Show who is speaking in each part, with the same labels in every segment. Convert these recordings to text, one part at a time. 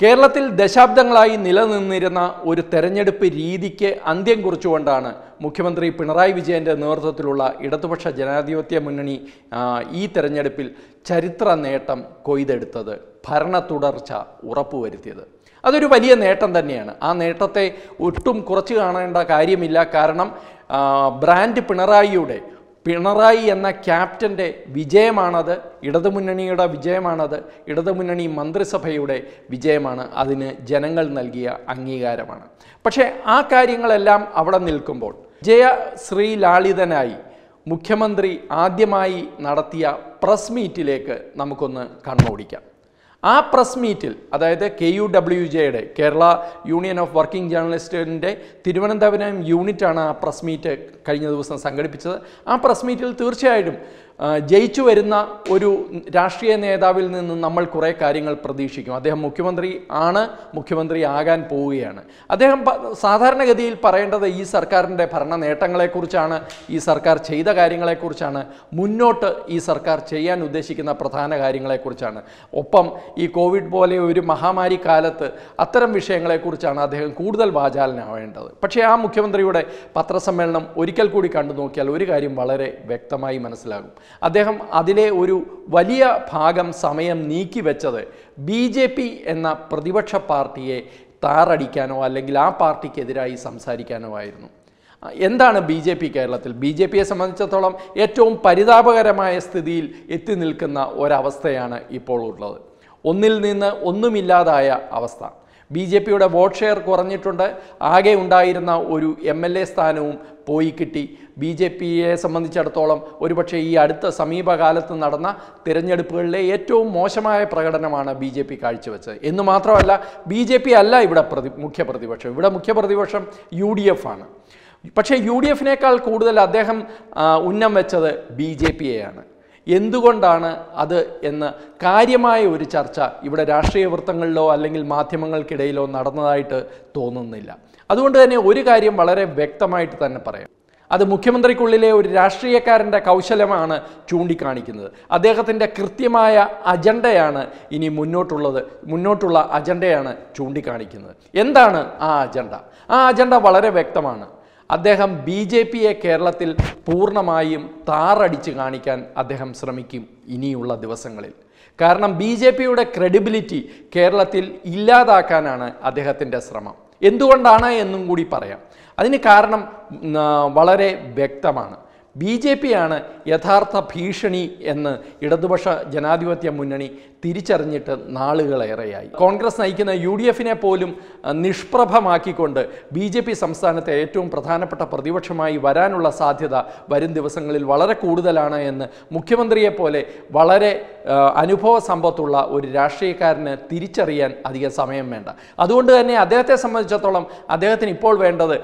Speaker 1: കേരളത്തിൽ ദശാബ്ദങ്ങളായി നിലനിന്നിരുന്ന ഒരു തെരഞ്ഞെടുപ്പ് രീതിക്ക് അന്ത്യം കുറിച്ചുകൊണ്ടാണ് മുഖ്യമന്ത്രി പിണറായി വിജയന്റെ നേതൃത്വത്തിലുള്ള ഇടതുപക്ഷ ജനാധിപത്യ മുന്നണി ആ, ഈ തെരഞ്ഞെടുപ്പിൽ ചരിത്ര നേട്ടം കൊയ്തെടുത്തത് ഭരണ തുടർച്ച ഉറപ്പുവരുത്തിയത് അതൊരു വലിയ നേട്ടം തന്നെയാണ് ആ നേട്ടത്തെ ഒട്ടും കുറച്ച് കാണേണ്ട കാര്യമില്ല കാരണം ആ, ബ്രാൻഡ് പിണറായിയുടെ പിണറായി എന്ന ക്യാപ്റ്റൻ്റെ വിജയമാണത് ഇടതുമുന്നണിയുടെ വിജയമാണത് ഇടതുമുന്നണി മന്ത്രിസഭയുടെ വിജയമാണ് അതിന് ജനങ്ങൾ നൽകിയ അംഗീകാരമാണ് പക്ഷേ ആ കാര്യങ്ങളെല്ലാം അവിടെ നിൽക്കുമ്പോൾ ജയ ശ്രീലാളിതനായി മുഖ്യമന്ത്രി ആദ്യമായി നടത്തിയ പ്രസ് മീറ്റിലേക്ക് നമുക്കൊന്ന് കണ്ണോടിക്കാം ആ പ്രസ് മീറ്റിൽ അതായത് കെ യു ഡബ്ല്യു ജെയുടെ കേരള യൂണിയൻ ഓഫ് വർക്കിംഗ് ജേർണലിസ്റ്റിൻ്റെ തിരുവനന്തപുരം യൂണിറ്റാണ് ആ പ്രസ് മീറ്റ് കഴിഞ്ഞ ദിവസം സംഘടിപ്പിച്ചത് ആ പ്രസ് മീറ്റിൽ തീർച്ചയായിട്ടും ആ, ജയിച്ചു വരുന്ന ഒരു രാഷ്ട്രീയ നേതാവിൽ നിന്ന് നമ്മൾ കുറേ കാര്യങ്ങൾ പ്രതീക്ഷിക്കും അദ്ദേഹം മുഖ്യമന്ത്രി ആണ് മുഖ്യമന്ത്രി ആകാൻ പോവുകയാണ് അദ്ദേഹം പ- സാധാരണഗതിയിൽ പറയേണ്ടത് ഈ സർക്കാരിൻ്റെ ഭരണ നേട്ടങ്ങളെക്കുറിച്ചാണ് ഈ സർക്കാർ ചെയ്ത കാര്യങ്ങളെക്കുറിച്ചാണ് മുന്നോട്ട് ഈ സർക്കാർ ചെയ്യാൻ ഉദ്ദേശിക്കുന്ന പ്രധാന കാര്യങ്ങളെക്കുറിച്ചാണ് ഒപ്പം ഈ കോവിഡ് പോലെ ഒരു മഹാമാരി കാലത്ത് അത്തരം വിഷയങ്ങളെക്കുറിച്ചാണ് അദ്ദേഹം കൂടുതൽ വാചാലനാവേണ്ടത് പക്ഷേ ആ മുഖ്യമന്ത്രിയുടെ പത്രസമ്മേളനം ഒരിക്കൽ കൂടി കണ്ടു നോക്കിയാൽ ഒരു കാര്യം വളരെ വ്യക്തമായി മനസ്സിലാകും അദ്ദേഹം അതിലെ ഒരു വലിയ ഭാഗം സമയം നീക്കിവെച്ചത് ബി ജെ പി എന്ന പ്രതിപക്ഷ പാർട്ടിയെ താറടിക്കാനോ അല്ലെങ്കിൽ ആ പാർട്ടിക്കെതിരായി സംസാരിക്കാനോ ആയിരുന്നു എന്താണ് ബി ജെ പി കേരളത്തിൽ ബി ജെ പിയെ സംബന്ധിച്ചിടത്തോളം ഏറ്റവും പരിതാപകരമായ സ്ഥിതിയിൽ എത്തി നിൽക്കുന്ന ഒരവസ്ഥയാണ് ഇപ്പോൾ ഉള്ളത് ഒന്നിൽ നിന്ന് ഒന്നുമില്ലാതായ അവസ്ഥ ബി ജെ പിയുടെ വോട്ട് ഷെയർ കുറഞ്ഞിട്ടുണ്ട് ആകെ ഉണ്ടായിരുന്ന ഒരു എം എൽ എ സ്ഥാനവും പോയി കിട്ടി ബി ജെ പിയെ സംബന്ധിച്ചിടത്തോളം ഒരുപക്ഷെ ഈ അടുത്ത സമീപകാലത്ത് നടന്ന തിരഞ്ഞെടുപ്പുകളിലെ ഏറ്റവും മോശമായ പ്രകടനമാണ് ബി ജെ പി കാഴ്ചവെച്ചത് എന്ന് മാത്രമല്ല ബി ജെ പി അല്ല ഇവിടെ പ്രതി മുഖ്യ പ്രതിപക്ഷം ഇവിടെ മുഖ്യ പ്രതിപക്ഷം യു ഡി എഫ് ആണ് പക്ഷേ യു ഡി എഫിനേക്കാൾ കൂടുതൽ അദ്ദേഹം ആ, ഉന്നം വെച്ചത് ബി ജെ പിയെയാണ് എന്തുകൊണ്ടാണ് അത് എന്ന് കാര്യമായ ഒരു ചർച്ച ഇവിടെ രാഷ്ട്രീയ വൃത്തങ്ങളിലോ അല്ലെങ്കിൽ മാധ്യമങ്ങൾക്കിടയിലോ നടന്നതായിട്ട് തോന്നുന്നില്ല അതുകൊണ്ട് തന്നെ ഒരു കാര്യം വളരെ വ്യക്തമായിട്ട് തന്നെ പറയാം അത് മുഖ്യമന്ത്രിക്കുള്ളിലെ ഒരു രാഷ്ട്രീയക്കാരൻ്റെ കൗശലമാണ് ചൂണ്ടിക്കാണിക്കുന്നത് അദ്ദേഹത്തിൻ്റെ കൃത്യമായ അജണ്ടയാണ് ഇനി മുന്നോട്ടുള്ളത് മുന്നോട്ടുള്ള അജണ്ടയാണ് ചൂണ്ടിക്കാണിക്കുന്നത് എന്താണ് ആ അജണ്ട ആ അജണ്ട വളരെ വ്യക്തമാണ് അദ്ദേഹം ബി ജെ പിയെ കേരളത്തിൽ പൂർണ്ണമായും താറടിച്ച് കാണിക്കാൻ അദ്ദേഹം ശ്രമിക്കും ഇനിയുള്ള ദിവസങ്ങളിൽ കാരണം ബി ജെ പിയുടെ ക്രെഡിബിലിറ്റി കേരളത്തിൽ ഇല്ലാതാക്കാനാണ് അദ്ദേഹത്തിൻ്റെ ശ്രമം എന്തുകൊണ്ടാണ് എന്നും കൂടി പറയാം അതിന് കാരണം ഉം, ആ, വളരെ വ്യക്തമാണ് ബി ജെ പിയാണ് യഥാർത്ഥ ഭീഷണി എന്ന് ഇടതുപക്ഷ ജനാധിപത്യ മുന്നണി തിരിച്ചറിഞ്ഞിട്ട് നാളുകളേറെയായി കോൺഗ്രസ് നയിക്കുന്ന യു ഡി എഫിനെ പോലും അഹ്, നിഷ്പ്രഭമാക്കിക്കൊണ്ട് ബി ജെ പി സംസ്ഥാനത്തെ ഏറ്റവും പ്രധാനപ്പെട്ട പ്രതിപക്ഷമായി വരാനുള്ള സാധ്യത വരും ദിവസങ്ങളിൽ വളരെ കൂടുതലാണ് എന്ന് മുഖ്യമന്ത്രിയെ പോലെ വളരെ അഹ്, അനുഭവ സമ്പത്തുള്ള ഒരു രാഷ്ട്രീയക്കാരന് തിരിച്ചറിയാൻ അധികം സമയം വേണ്ട അതുകൊണ്ട് തന്നെ അദ്ദേഹത്തെ സംബന്ധിച്ചിടത്തോളം അദ്ദേഹത്തിന് ഇപ്പോൾ വേണ്ടത്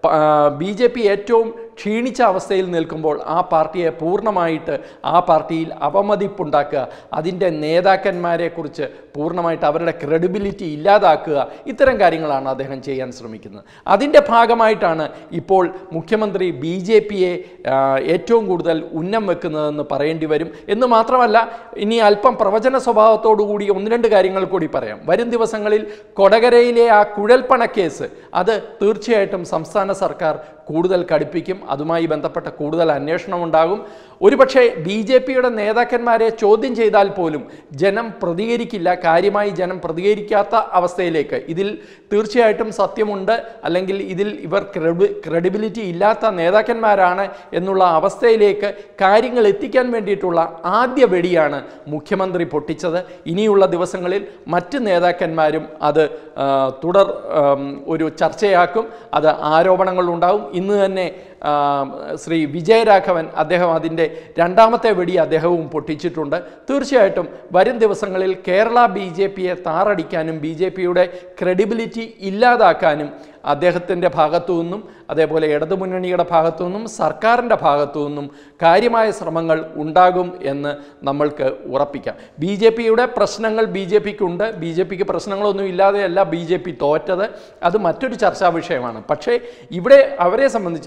Speaker 1: ബി ജെ പി ഏറ്റവും ക്ഷീണിച്ച അവസ്ഥയിൽ നിൽക്കുമ്പോൾ ആ പാർട്ടിയെ പൂർണ്ണമായിട്ട് ആ പാർട്ടിയിൽ അപമതിപ്പുണ്ടാക്കുക അതിൻ്റെ നേതാക്കന്മാരെക്കുറിച്ച് പൂർണ്ണമായിട്ട് അവരുടെ ക്രെഡിബിലിറ്റി ഇല്ലാതാക്കുക ഇത്തരം കാര്യങ്ങളാണ് അദ്ദേഹം ചെയ്യാൻ ശ്രമിക്കുന്നത് അതിൻ്റെ ഭാഗമായിട്ടാണ് ഇപ്പോൾ മുഖ്യമന്ത്രി ബി ജെ പിയെ ഏറ്റവും കൂടുതൽ ഉന്നം വെക്കുന്നതെന്ന് പറയേണ്ടി വരും എന്ന് മാത്രമല്ല ഇനി അല്പം പ്രവചന സ്വഭാവത്തോടു കൂടി ഒന്ന് രണ്ട് കാര്യങ്ങൾ കൂടി പറയാം വരും ദിവസങ്ങളിൽ കൊടകരയിലെ ആ കുഴൽപ്പണ കേസ് അത് തീർച്ചയായിട്ടും സംസ്ഥാന സർക്കാർ കൂടുതൽ കടുപ്പിക്കും അതുമായി ബന്ധപ്പെട്ട കൂടുതൽ അന്വേഷണം ഉണ്ടാകും ഒരുപക്ഷെ ബി ജെ പിയുടെ നേതാക്കന്മാരെ ചോദ്യം ചെയ്താൽ പോലും ജനം പ്രതികരിക്കില്ല കാര്യമായി ജനം പ്രതികരിക്കാത്ത അവസ്ഥയിലേക്ക് ഇതിൽ തീർച്ചയായിട്ടും സത്യമുണ്ട് അല്ലെങ്കിൽ ഇതിൽ ഇവർ ക്രെഡി ക്രെഡിബിലിറ്റി ഇല്ലാത്ത നേതാക്കന്മാരാണ് എന്നുള്ള അവസ്ഥയിലേക്ക് കാര്യങ്ങൾ എത്തിക്കാൻ വേണ്ടിയിട്ടുള്ള ആദ്യ വെടിയാണ് മുഖ്യമന്ത്രി പൊട്ടിച്ചത് ഇനിയുള്ള ദിവസങ്ങളിൽ മറ്റ് നേതാക്കന്മാരും അത് ആ, തുടർ ആം, ഒരു ചർച്ചയാക്കും അത് ആരോപണങ്ങൾ ഉണ്ടാവും ഇന്ന് തന്നെ ആ, ശ്രീ വിജയരാഘവൻ അദ്ദേഹം അതിൻ്റെ രണ്ടാമത്തെ വെടി അദ്ദേഹവും പൊട്ടിച്ചിട്ടുണ്ട് തീർച്ചയായിട്ടും വരും ദിവസങ്ങളിൽ കേരള ബി ജെ പിയെ താറടിക്കാനും ബി ജെ പിയുടെ ക്രെഡിബിലിറ്റി ഇല്ലാതാക്കാനും അദ്ദേഹത്തിൻ്റെ ഭാഗത്തു നിന്നും അതേപോലെ ഇടതുമുന്നണിയുടെ ഭാഗത്തു നിന്നും സർക്കാരിൻ്റെ ഭാഗത്തു നിന്നും കാര്യമായ ശ്രമങ്ങൾ ഉണ്ടാകും എന്ന് നമ്മൾക്ക് ഉറപ്പിക്കാം ബി ജെ പിയുടെ പ്രശ്നങ്ങൾ ബി ജെ പിക്കുണ്ട് ബി ജെ പിക്ക് പ്രശ്നങ്ങളൊന്നും ഇല്ലാതെയല്ല ബി ജെ പി തോറ്റത് അത് മറ്റൊരു ചർച്ചാ വിഷയമാണ് പക്ഷേ ഇവിടെ അവരെ സംബന്ധിച്ചിടത്തോളം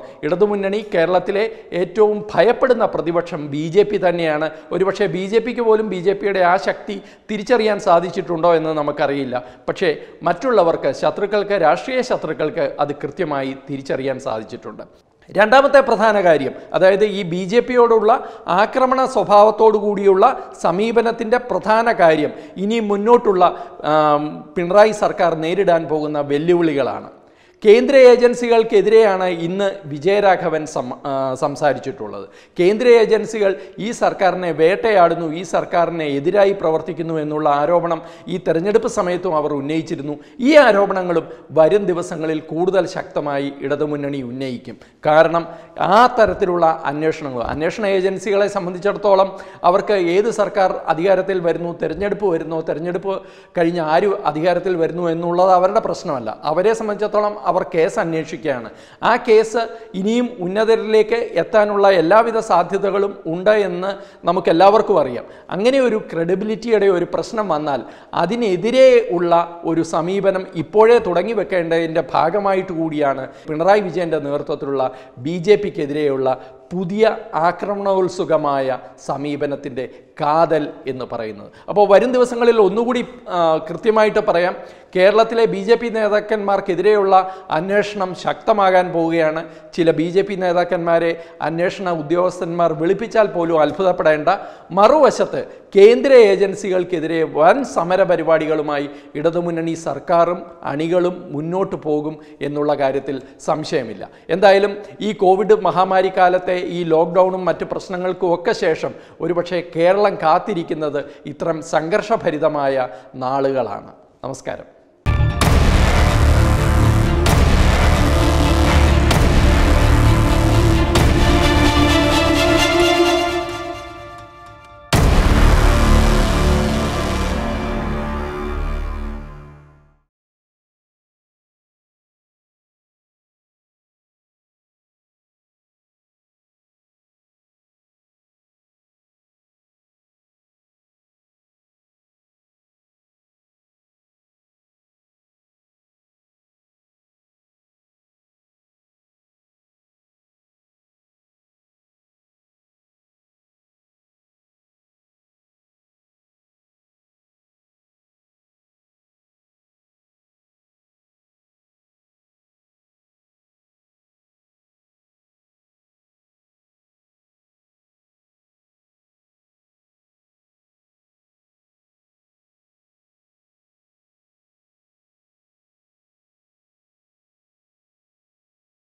Speaker 1: ഇടതുമുന്നണി കേരളത്തിലെ ഏറ്റവും ഭയപ്പെടുന്ന പ്രതിപക്ഷം ബി ജെ പി തന്നെയാണ് ഒരുപക്ഷെ ബി ജെ പിക്ക് പോലും ബി ജെ പിയുടെ ആ ശക്തി തിരിച്ചറിയാൻ സാധിച്ചിട്ടുണ്ടോ എന്ന് നമുക്കറിയില്ല പക്ഷേ മറ്റുള്ളവർക്ക് ശത്രുക്കൾക്ക് രാഷ്ട്രീയ ശത്രുക്കൾക്ക് അത് കൃത്യമായി തിരിച്ചറിയാൻ സാധിച്ചിട്ടുണ്ട് രണ്ടാമത്തെ പ്രധാന കാര്യം അതായത് ഈ ബി ജെ പിയോടുള്ള ആക്രമണ സ്വഭാവത്തോടു കൂടിയുള്ള സമീപനത്തിൻ്റെ പ്രധാന കാര്യം ഇനി മുന്നോട്ടുള്ള ആം, പിണറായി സർക്കാർ നേരിടാൻ പോകുന്ന വെല്ലുവിളികളാണ് കേന്ദ്ര ഏജൻസികൾക്കെതിരെയാണ് ഇന്ന് വിജയരാഘവൻ സം ആ, സംസാരിച്ചിട്ടുള്ളത് കേന്ദ്ര ഏജൻസികൾ ഈ സർക്കാരിനെ വേട്ടയാടുന്നു ഈ സർക്കാരിനെ എതിരായി പ്രവർത്തിക്കുന്നു എന്നുള്ള ആരോപണം ഈ തെരഞ്ഞെടുപ്പ് സമയത്തും അവർ ഉന്നയിച്ചിരുന്നു ഈ ആരോപണങ്ങളും വരും ദിവസങ്ങളിൽ കൂടുതൽ ശക്തമായി ഇടതുമുന്നണി ഉന്നയിക്കും കാരണം ആ തരത്തിലുള്ള അന്വേഷണങ്ങൾ അന്വേഷണ ഏജൻസികളെ സംബന്ധിച്ചിടത്തോളം അവർക്ക് ഏത് സർക്കാർ അധികാരത്തിൽ വരുന്നു തെരഞ്ഞെടുപ്പ് വരുന്നു തെരഞ്ഞെടുപ്പ് കഴിഞ്ഞ് ആര് അധികാരത്തിൽ വരുന്നു എന്നുള്ളത് അവരുടെ പ്രശ്നമല്ല അവരെ സംബന്ധിച്ചിടത്തോളം അവർ കേസ് അന്വേഷിക്കുകയാണ് ആ കേസ് ഇനിയും ഉന്നതരിലേക്ക് എത്താനുള്ള എല്ലാവിധ സാധ്യതകളും ഉണ്ട് എന്ന് നമുക്ക് എല്ലാവർക്കും അറിയാം അങ്ങനെ ഒരു ക്രെഡിബിലിറ്റിയുടെ ഒരു പ്രശ്നം വന്നാൽ അതിനെതിരെ ഉള്ള ഒരു സമീപനം ഇപ്പോഴേ തുടങ്ങി വെക്കേണ്ടതിൻ്റെ ഭാഗമായിട്ട് കൂടിയാണ് പിണറായി വിജയൻ്റെ നേതൃത്വത്തിലുള്ള ബി ജെ പിക്കെതിരെയുള്ള പുതിയ ആക്രമണോത്സുകമായ സമീപനത്തിൻ്റെ കാതൽ എന്ന് പറയുന്നത് അപ്പോൾ വരും ദിവസങ്ങളിൽ ഒന്നുകൂടി ആ, കൃത്യമായിട്ട് പറയാം കേരളത്തിലെ ബി ജെ പി നേതാക്കന്മാർക്കെതിരെയുള്ള അന്വേഷണം ശക്തമാകാൻ പോവുകയാണ് ചില ബി ജെ പി നേതാക്കന്മാരെ അന്വേഷണ ഉദ്യോഗസ്ഥന്മാർ വിളിപ്പിച്ചാൽ പോലും അത്ഭുതപ്പെടേണ്ട മറുവശത്ത് കേന്ദ്ര ഏജൻസികൾക്കെതിരെ വൻ സമര പരിപാടികളുമായി ഇടതുമുന്നണി സർക്കാരും അണികളും മുന്നോട്ട് പോകും എന്നുള്ള കാര്യത്തിൽ സംശയമില്ല എന്തായാലും ഈ കോവിഡ് മഹാമാരി കാലത്തെ ഈ ലോക്ക്ഡൗണും മറ്റ് പ്രശ്നങ്ങൾക്കും ഒക്കെ ശേഷം ഒരുപക്ഷെ കേരളം കാത്തിരിക്കുന്നത് ഇത്തരം സംഘർഷഭരിതമായ നാളുകളാണ് നമസ്കാരം